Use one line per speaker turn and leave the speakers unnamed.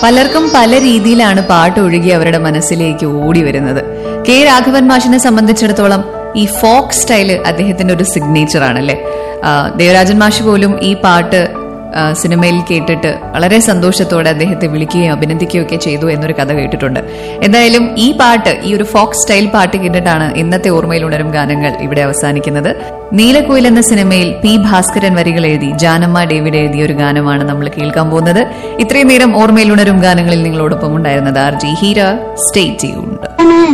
പലർക്കും പല രീതിയിലാണ് പാട്ട് ഒഴുകി അവരുടെ മനസ്സിലേക്ക് ഓടി വരുന്നത് കെ രാഘവൻ മാഷിനെ സംബന്ധിച്ചിടത്തോളം ഈ ഫോക്ക് സ്റ്റൈല് അദ്ദേഹത്തിന്റെ ഒരു സിഗ്നേച്ചർ ആണല്ലേ ആ, ദേവരാജൻ മാഷ് പോലും ഈ പാട്ട് ആ, സിനിമയിൽ കേട്ടിട്ട് വളരെ സന്തോഷത്തോടെ അദ്ദേഹത്തെ വിളിക്കുകയും അഭിനന്ദിക്കുകയും ഒക്കെ ചെയ്തു എന്നൊരു കഥ കേട്ടിട്ടുണ്ട് എന്തായാലും ഈ പാട്ട് ഈ ഒരു ഫോക്ക് സ്റ്റൈൽ പാട്ട് കേട്ടിട്ടാണ് ഇന്നത്തെ ഓർമ്മയിൽ ഉണരും ഗാനങ്ങൾ ഇവിടെ അവസാനിക്കുന്നത് നീലക്കുയിൽ എന്ന സിനിമയിൽ പി ഭാസ്കരൻ വരികൾ എഴുതി ജാനമ്മ ഡേവിഡ് എഴുതിയ ഒരു ഗാനമാണ് നമ്മൾ കേൾക്കാൻ പോകുന്നത് ഇത്രയും നേരം ഓർമ്മയിൽ ഉണരും ഗാനങ്ങളിൽ നിങ്ങളോടൊപ്പം ഉണ്ടായിരുന്നത് R G Heera stay tuned